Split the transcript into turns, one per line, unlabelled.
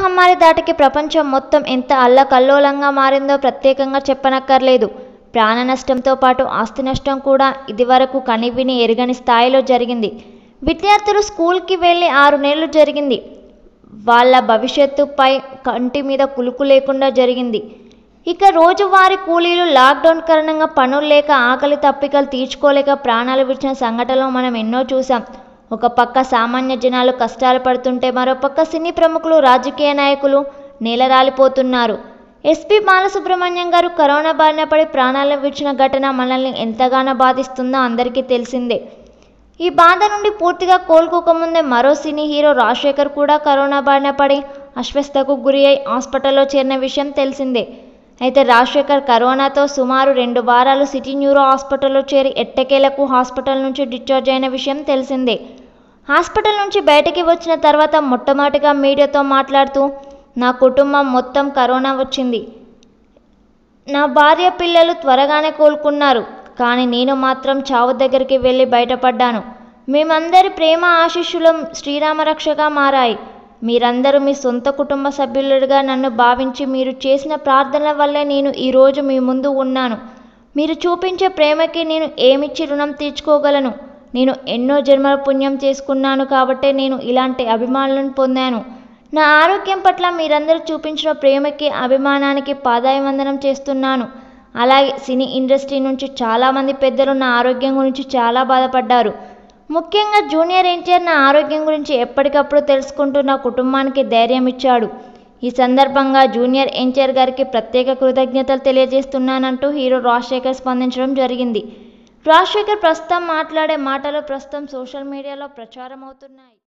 మహమ్మారి దాటికి ప్రపంచం మొత్తం ఎంత అల్లకల్లోలంగా మారిందో ప్రత్యేకంగా చెప్పనక్కర్లేదు ప్రాణ నష్టంతో పాటు ఆస్తి నష్టం కూడా ఇదివరకు కనివిని ఎరగని స్థాయిలో జరిగింది విద్యార్థులు స్కూల్కి వెళ్ళి ఆరు నెలలు జరిగింది వాళ్ళ భవిష్యత్తుపై కంటి మీద కులుకు లేకుండా జరిగింది ఇక రోజువారీ కూలీలు లాక్డౌన్ కారణంగా పనులు లేక ఆకలి తప్పికలు తీర్చుకోలేక ప్రాణాలు విడిచిన సంఘటనలు మనం ఎన్నో చూసాం ఒక పక్క సామాన్య జనాలు కష్టాలు పడుతుంటే మరో పక్క సినీ ప్రముఖులు రాజకీయ నాయకులు నేలరాలిపోతున్నారు ఎస్పీ బాలసుబ్రహ్మణ్యం గారు కరోనా బారిన పడి ప్రాణాలను విడిచిన ఘటన మనల్ని ఎంతగానో బాధిస్తుందో అందరికీ తెలిసిందే ఈ బాధ నుండి పూర్తిగా కోలుకోకముందే మరో సినీ హీరో రాజశేఖర్ కూడా కరోనా బారిన పడి అస్వస్థకు గురి అయి హాస్పిటల్లో చేరిన విషయం తెలిసిందే అయితే రాజశేఖర్ కరోనాతో సుమారు రెండు వారాలు సిటీ న్యూరో హాస్పిటల్లో చేరి ఎట్టకేలకు హాస్పిటల్ నుంచి డిశ్చార్జ్ అయిన విషయం తెలిసిందే హాస్పిటల్ నుంచి బయటికి వచ్చిన తర్వాత మొట్టమొదటిగా మీడియాతో మాట్లాడుతూ నా కుటుంబం మొత్తం కరోనా వచ్చింది నా భార్య పిల్లలు త్వరగానే కోలుకున్నారు కానీ నేను మాత్రం చావు దగ్గరికి వెళ్ళి బయటపడ్డాను మేమందరి ప్రేమ ఆశీస్సులు శ్రీరామరక్షగా మారాయి మీరందరూ మీ సొంత కుటుంబ సభ్యులుగా నన్ను భావించి మీరు చేసిన ప్రార్థనల వల్లే నేను ఈరోజు మీ ముందు ఉన్నాను మీరు చూపించే ప్రేమకి నేను ఏమిచ్చి రుణం తీర్చుకోగలను నేను ఎన్నో జన్మల పుణ్యం చేసుకున్నాను కాబట్టే నేను ఇలాంటి అభిమానులను పొందాను నా ఆరోగ్యం పట్ల మీరందరూ చూపించిన ప్రేమకి అభిమానానికి పాదాయవందనం చేస్తున్నాను అలాగే సినీ ఇండస్ట్రీ నుంచి చాలామంది పెద్దలు నా ఆరోగ్యం గురించి చాలా బాధపడ్డారు ముఖ్యంగా జూనియర్ ఎన్టీఆర్ నా ఆరోగ్యం గురించి ఎప్పటికప్పుడు తెలుసుకుంటూ నా కుటుంబానికి ధైర్యం ఇచ్చాడు ఈ సందర్భంగా జూనియర్ ఎన్టీఆర్ గారికి ప్రత్యేక కృతజ్ఞతలు తెలియజేస్తున్నానంటూ హీరో రాజశేఖర్ స్పందించడం జరిగింది రాజశేఖర్ ప్రస్తుతం మాట్లాడే మాటలు ప్రస్తుతం సోషల్ మీడియాలో ప్రచారం అవుతున్నాయి